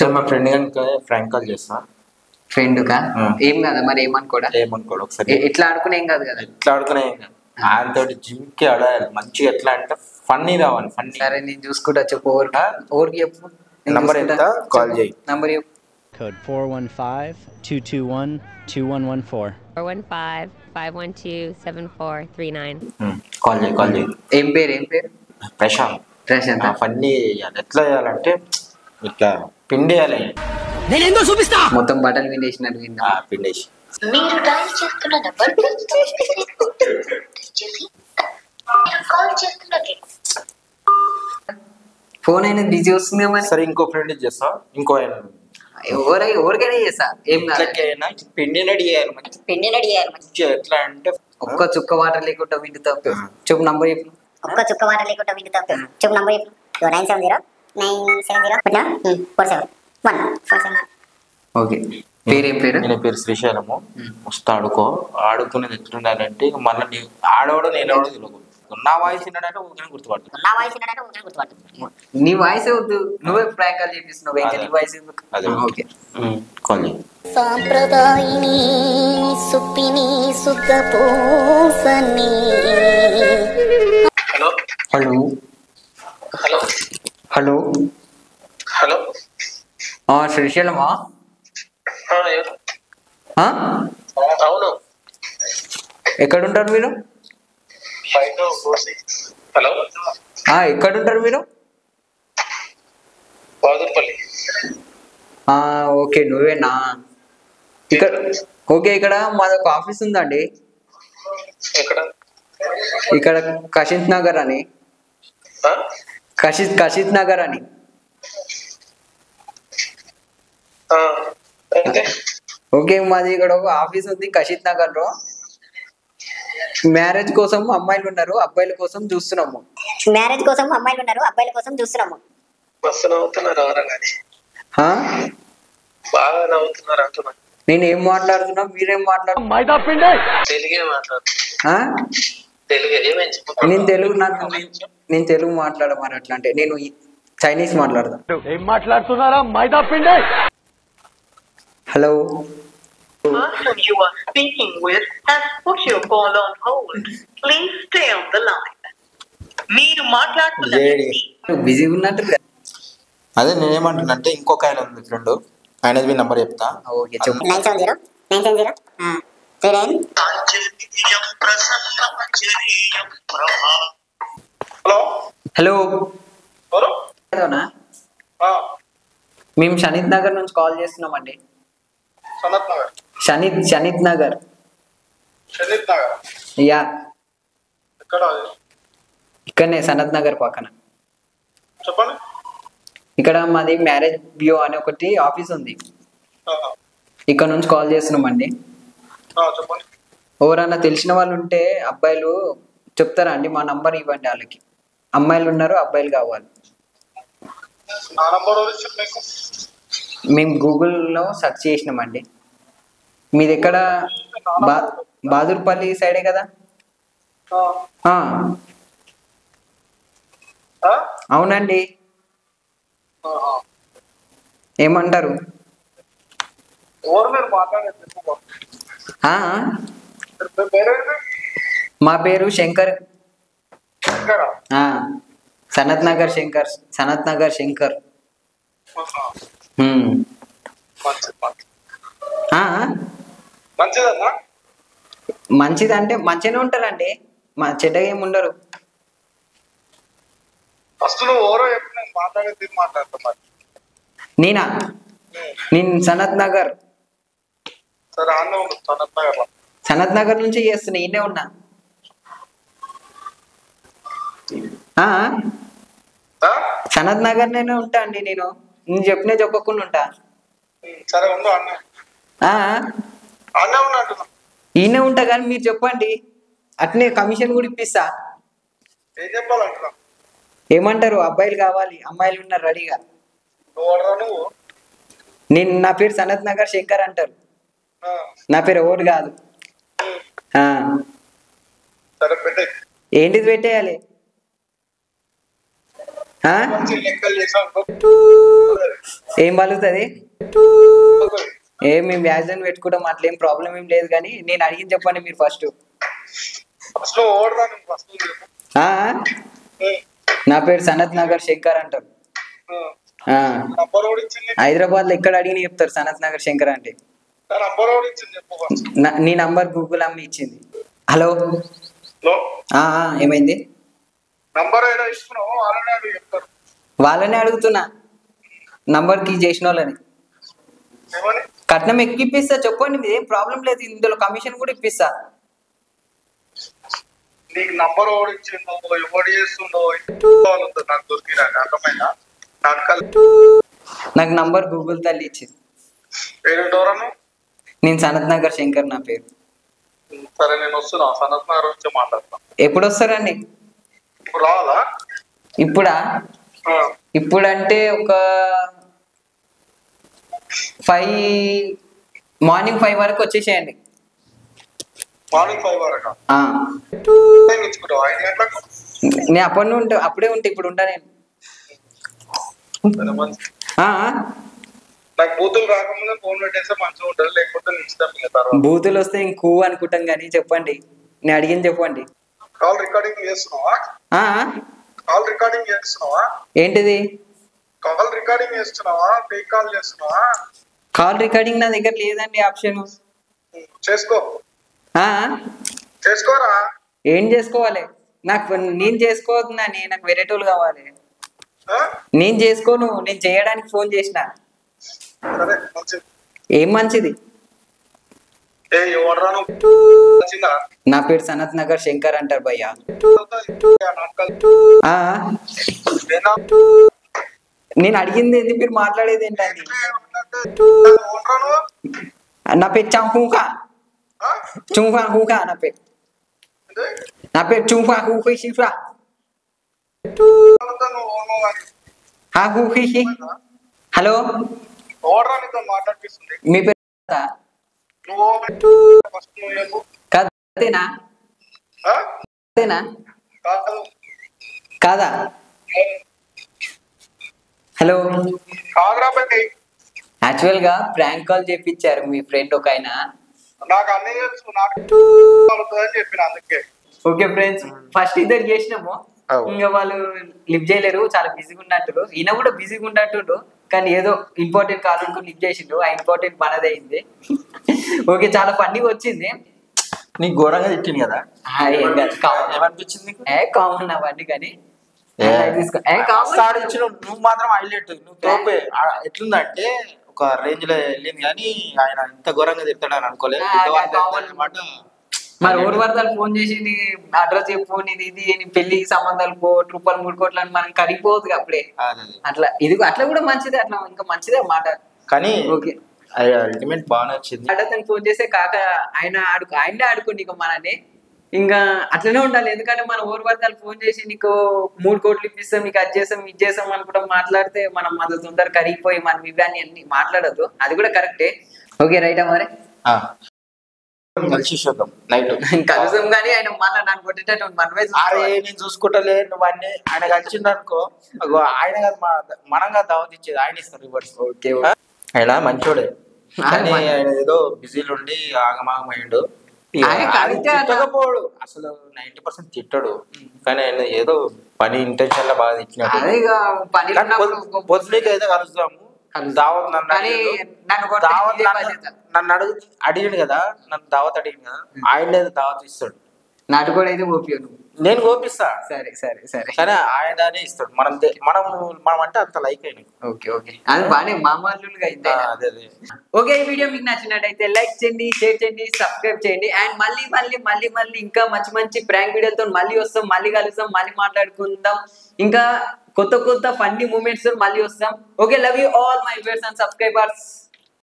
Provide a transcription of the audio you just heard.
So మా friend కనుక prank call చేస్తా ఫ్రెండ్ కా ఆ. ఏం కదా మరి ఏమనుకోడా ఏమనుకోడు ఒకసారి ఎ- ఎట్లా ఆడుకునే ఏం కాదు కదా ఎట్లా ఆడుకునే ఆయనతో జిమ్ కి ఆడాలి మంచిగా ఎట్లా అంటే ఫన్నీ రావాలి ఫన్నీ సరే నేను చూసుకుంటా చెప్పు ఓవర్ ఓవర్కి చెప్పు నంబర్ ఎంత? కాల్ చేయి. నంబర్ చెప్పు Code 415 221 2114. 415 512 7439. కాల్ చేయి కాల్ చేయి ఏం పేరు ఏం పేరు ప్రశాంత్ ప్రశాంత్ ఫన్నీ చేయాలి ఎట్లా చేయాలంటే ఇట్లా పిండేయాలి మొత్తం బట్టలు విండేసినట్టు విందా ఆ, పిండేసి మీరు డయల్ చేస్తున్న నంబర్ ప్రస్తుతం బిజీగా ఉంది. దయచేసి మీరు కాల్ చేస్తున్న వ్యక్తి ఫోన్ అయినా బిజీ వస్తుంది మరి సరే ఇంకో ఫ్రెండ్ చేస్తా ఇంకో ఆయన ఎవరై ఎవరికైనా చేస్తా ఏం కాదు ఇట్లకైనా పిండినడి చేయాలి మంచి పిండినడి చేయాలి మంచిగా ఎట్లా అంటే ఒక్క చుక్క వాటర్ లేకుండా విండుతా చెప్పు నంబర్ చెప్పు ఒక్క చుక్క వాటర్ లేకుండా విండుతా చెప్పు నంబర్ చెప్పు nine seven zero nine seven zero four seven one four seven okay పేరు ఏం పేరు నేను పేరు శ్రీశైలము వస్తా ఆడుకో ఆడుకునేది ఎట్లుండాలంటే ఇక మళ్ళీ నీ ఆడవాడు నేను ఎవడో తెలియదు నా వాయిస్ విన్నాడంటే ఊరికనే గుర్తుపడుతుంది నా వాయిస్ ఏంటంటే ఊరికే గుర్తుపడుతుంది నీ వాయిస్ వద్దు నువ్వే ప్రాంక్ కాల్ చేపిస్తున్నావు ఇంకా నీ వాయిస్ ఎందుకు అదే ఓకే కాల్ చేయి సాంప్రదాయిని సుప్పిని సుఖపూసని hello hello hello hello hello ఆ, శ్రీశైలమా ఆ, ఎవరు? ఆ? అవును ఎక్కడుంటారు మీరు బయట కోసి హలో ఆ, ఎక్కడుంటారు మీరు బాదుర్పల్లి ఆ, ఓకే నువ్వేనా ఇక్కడ ఓకే ఇక్కడ మాది ఒక ఆఫీస్ ఉందండి ఎక్కడ ఇక్కడ కషిత్ నగర్ అని ఆ? కషిత్ కషిత్ నగర్ అని ఆ, అయితే ఓకే మాది ఇక్కడ ఒక ఆఫీస్ ఉంది కషిత్ నగర్ లో మ్యారేజ్ కోసం అమ్మాయిలు ఉన్నారు అబ్బాయిల కోసం చూస్తున్నాము మ్యారేజ్ కోసం అమ్మాయిలు ఉన్నారు అబ్బాయిల కోసం చూస్తున్నాము మస్తు నవ్వుతున్నారు ఎవరా కానీ ఆ? బాగా నవ్వుతున్నారు అంటున్నా నేను ఏం మాట్లాడుతున్నా మీరేం మాట్లాడు తెలుగే మాట్లాడు ఆ? తెలుగే ఏమేమి చెప్పు నేను తెలుగు నాకు నేను- నేను తెలుగు మాట్లాడ మరి అట్లా అంటే నేను ఈ- చైనీస్ మాట్లాడతా hello person you are speaking with has put your call on hold. Please stay on the line. మీరు మాట్లాడుతున్న లేడీ వ్యక్తి బిజీగా ఉన్నట్టు అదే నేనేమంటున్నా అంటే ఇంకొక ఆయన ఉంది ఫ్రెండ్ ఆయనది మీ నంబర్ చెప్తా ఓకే చెప్పు nine seven zero nine seven zero three nine hello hello ఎవరు ఏదోనా? ఆ, మేము షనిత్ నగర్ నుంచి కాల్ చేస్తున్నామండి సనత్ నగర్ షనిత్ షనిత్ నగర్ షనీత్ నగర్ యా ఎక్కడ అది? ఇక్కడనే సనత్ నగర్ పక్కన చెప్పండి ఇక్కడ మాది మ్యారేజ్ బ్యూ అనే ఒకటి ఆఫీస్ ఉంది ఆ, ఇక్కడ నుంచి కాల్ చేస్తున్నామండి ఆ, చెప్పండి ఎవరన్నా తెలిసిన వాళ్ళు ఉంటే అబ్బాయిలు చెప్తారా అండి మా నంబర్ ఇవ్వండి వాళ్ళకి అమ్మాయిలు ఉన్నారు అబ్బాయిలు కావాలి నా నంబర్ ఎవరు ఇచ్చారు మీకు మేము గూగుల్లో సెర్చ్ చేసినామండి మీది ఎక్కడ బా బహాదూర్పల్లి సైడే కదా ఆ, ఆ, ఆ? అవునండి ఆహా. ఏమంటారు ఎవరు మీరు మాట్లాడేది చెప్పు. ఆ, మీ పేరేంటి మా పేరు శంకర్ ఎక్కడ ఆ, సనత్ నగర్ శంకర్ సనత్ నగర్ శంకర్ ఆహా. హ్మ్. మంచిది మంచిది ఆ, మంచిదన్నా మంచిది అంటే మంచిగానే ఉంటారండి మా చెడ్డగా ఏమి ఉండరు ఫస్ట్ నువ్వు ఎవరో చెప్పి నేను మాట్లాడేది తిరిగి మాట్లాడతా మరి నేనా నేను సనత్ నగర్ సరే అన్న ఉండు సనత్ నగర్ లో సనత్ నగర్ నుంచి చేస్తున్నా ఈయనే ఉన్నా ఆ, ఆ? సనత్ నగర్ నేనే ఉంటా అండి నేను నేను చెప్పినే చెప్పకుండా ఉంటా ఉమ్, సరే ఉండు అన్న ఆ, అన్న ఉన్నా అంటున్నా ఈయనే ఉంటా కానీ మీరు చెప్పండి అట్నే కమిషన్ కూడా ఇప్పిస్తా ఏం చెప్పాలంటున్నా ఏమంటారు అబ్బాయిలు కావాలి అమ్మాయిలు ఉన్నారు రెడీగా నువ్వు అడరా నువ్వు నేను నా పేరు సనత్ నగర్ శంకర్ అంటారు ఆ, నా పేరు ఓటు కాదు ఉమ్, ఆ, సరే పెట్టే ఏంటిది పెట్టేయాలి ఆ? మంచి లెక్కలు చేసాం ఏం పలుకుతుంది ఏ మేము వ్యాజ్లను పెట్టుకుంటాం అట్లా ఏం ప్రాబ్లం ఏం లేదు కానీ నేను అడిగింది చెప్పండి మీరు ఫస్ట్ ఫస్ట్ ఓడరా నువ్వు ఫస్ట్ చెప్పు. ఉమ్, నా పేరు సనత్ నగర్ శంకర్ అంటారు ఉమ్. ఆ, నంబర్ ఓడి ఇచ్చింది హైదరాబాద్ లో ఎక్కడ అడిగిన చెప్తారు సనత్ నగర్ శంకర్ అంటే నా నంబర్ ఓడి ఇచ్చింది చెప్పు ఫస్ట్ నా- నీ నంబర్ గూగుల్ అమ్మ ఇచ్చింది హలో లో ఆ, ఆ, ఏమైంది నంబర్ ఏదో ఇస్తున్నావు ఆల్రెడీ అవి చెప్తారు వాళ్ళనే అడుగుతున్నా నంబర్ కి చేసిన వాళ్ళని ఏమని కట్నం ఎక్కువ ఇప్పిస్తా చెప్పండి మీది ఏం ప్రాబ్లం లేదు ఇందులో కమిషన్ కూడా ఇప్పిస్తా నీకు నంబర్ ఓడి ఇచ్చిందో ఎవడు చేస్తుండో వాళ్ళు ఉంటుంది నాకు దొరికినాక అర్థమైందా నాటకాలు నాకు నంబర్ గూగుల్ తల్లి ఇచ్చింది పేరు డోరను నేను సనత్ నగర్ శంకర్ నా పేరు సరే నేను వస్తున్నా సనత్ నగర్ వచ్చి మాట్లాడతాను ఎప్పుడు వస్తారండి ఇప్పుడు రావాలా ఇప్పుడా ఆ, ఇప్పుడంటే ఒక ఫైవ్ మార్నింగ్ ఫైవ్ వరకు వచ్చేసేయండి మార్నింగ్ ఫైవ్ వరకు ఆ, టైం ఇచ్చుకుంటావు ఐదు గంటలకు నేను అప్పటి నుండి ఉంటా అప్పుడే ఉంటా ఇప్పుడు ఉంటా నేను సరే మంచి ఆ, ఆ, నాకు బూతులు రాకముందే ఫోన్ పెట్టేస్తే మంచిగా ఉంటుంది లేకపోతే నిశ్చితం ఇక తర్వాత బూతులు వస్తే ఇంకూ అనుకుంటాం కానీ చెప్పండి నేను అడిగింది చెప్పండి కాల్ రికార్డింగ్ చేస్తున్నావా ఆ, ఆ, కాల్ రికార్డింగ్ చేస్తున్నావా ఏంటిది కాల్ రికార్డింగ్ చేస్తున్నావా ఫేక్ కాల్ చేస్తున్నావా కాల్ రికార్డింగ్ నా దగ్గర లేదండి ఆప్షన్ ఉమ్, చేసుకో ఆ, ఆ, చేసుకోరా ఏం చేసుకోవాలి నాకు నేను చేసుకోవద్దు నాని నాకు వెరైటీలు కావాలి ఆ? నేను చేసుకోను నేను చేయడానికి ఫోన్ చేసిన సరే మంచిది ఏం మంచిది ఏ ఎవడరా నువ్వు చిన్న నా పేరు సనత్ నగర్ శంకర్ అంటారు భయ్య నాటకాలు ఆ, ఏనా? నేను అడిగింది ఏంది మీరు మాట్లాడేది ఏంటండి ఎవడరా నువ్వు నా పేరు చంపూకా ఆ? చుంఫా హూకా నా పేరు ఏంటి? నా పేరు చుంఫా హూహీ షిఫ్రా ఎవరితో నువ్వు ఓనో అని. హా హూహీ షి హలో ఎవడరా నీతో మాట్లాడిపిస్తుంది మీ పేరు కాదా? నువ్వు ఫస్ట్ నువ్వు చెప్పు కాదేనా ఆ? కాదేనా కాదు కాదా హలో కాదురా పెట్టి యాక్చువల్ గా ప్రాంక్ కాల్ చేపించారు మీ ఫ్రెండ్ ఒక ఆయన నాకు అన్నీ తెలుసు నాకు అవుతుందని చెప్పిన అందుకే ఓకే ఫ్రెండ్స్ ఫస్ట్ ఇద్దరు చేసినాము అవు. ఇంకా వాళ్ళు లిఫ్ట్ చేయలేరు చాలా బిజీగా ఉన్నట్టు ఈయన కూడా బిజీగా ఉన్నట్టుండు కానీ ఏదో ఇంపార్టెంట్ కాల్ అనుకుని లిఫ్ట్ చేసిండు ఆ ఇంపార్టెంట్ మనదే అయింది ఓకే చాలా ఫన్నీగా వచ్చింది నీకు ఘోరంగా తిట్టింది కదా ఆ, ఏం కాదు కామన్ ఏమనిపించింది నీకు ఏ కామన్ అవన్నీ కానీ ఏ, తీసుకో ఏ కామన్ సాడు ఇచ్చిన నువ్వు మాత్రం హైలైట్ నువ్వు తోపే ఆ, ఎట్లుందంటే ఒక రేంజ్ లో వెళ్ళింది కానీ ఆయన ఇంత ఘోరంగా తిడతాడని అనుకోలేదు ఆ, పెద్దవాళ్ళు కావాలి. అన్నమాట మరి ఊరు వరదలు ఫోన్ చేసి నీ అడ్రస్ చెప్పు నీది ఇది నీ పెళ్లి సంబంధాలు కోటి రూపాయలు మూడు కోట్లు అని మనం కరిగిపోవద్దు అప్పుడే అదే, అదే. అట్లా ఇది అట్లా కూడా మంచిదే అట్లా ఇంకా మంచిదే మాట కానీ ఓకే అల్టిమేట్ బాగానే వచ్చింది అతను ఫోన్ చేస్తే కాక ఆయన ఆడుకో ఆయనే ఆడుకోండి ఇక మనని ఇంకా అట్లనే ఉండాలి ఎందుకంటే మన ఊరు వర్గాలు ఫోన్ చేసి నీకు మూడు కోట్లు ఇప్పిస్తాం నీకు అది చేస్తాం ఇది చేస్తాం అనుకుంటాం మాట్లాడితే మనం మన తొందర కరిగిపోయి మనం ఇవన్నీ అన్ని మాట్లాడద్దు అది కూడా కరెక్టే ఓకే రైటా మరి ఆ. కలిసి చూద్దాం నైట్ కలుసాం కానీ ఆయన మళ్ళీ నన్ను కొట్టేటట్టు మనమే అరే చూసుకోవాలి. నేను చూసుకుంటలే నువ్వు అన్ని ఆయన కలిసిండు అనుకో అగో ఆయన కాదు మన- మనంగా దావత్ ఇచ్చేది ఆయన ఇస్తారు రివర్స్ ఓకే ఆయన మంచోడే కానీ మంచి- ఆయన ఏదో బిజీలు ఉండి ఆగమాగమైండు ఇక ఆయన ఆయన కరెక్టే అన్న. తిట్టకపోడు అసలు నైన్టీ పర్సెంట్ తిట్టడు కానీ ఆయన ఏదో పని ఇంటెన్షన్ లో బాగా తిట్టినాడు అదే ఇక పని కానీ పొద్దు- పొద్దునకి అయితే కలుస్తాము దావత్ నన్ను కానీ అడిగిండు. నన్ను కొడితే దావత్ ఇదే నన్ను- బాధ్యత. నన్ను అడుగు అడిగిండు కదా నన్ను దావత్ అడిగిండు కదా ఆయన దావత్ ఇస్తాడు నాటు కూడా అయితే ఓపియను నేను కోపిస్తా సరే సరే సరే కానీ ఆయననే ఇస్తాడు మనం తే- మనం మనం అంటే అంత లైక్ అయిన ఓకే ఓకే అది బాగానే మామూలుగా అయితే అదే అదే ఓకే ఈ వీడియో మీకు నచ్చినట్టయితే లైక్ చేయండి షేర్ చేయండి సబ్స్క్రైబ్ చేయండి అండ్ మళ్ళీ మళ్ళీ మళ్ళీ మళ్ళీ ఇంకా మంచి మంచి ప్రాంక్ వీడియోలతో మళ్ళీ వస్తాం మళ్ళీ కలుస్తాం మళ్ళీ మాట్లాడుకుందాం ఇంకా కొత్త కొత్త ఫన్నీ మూమెంట్స్ మళ్ళీ వస్తాం okay love you all my viewers and subscribers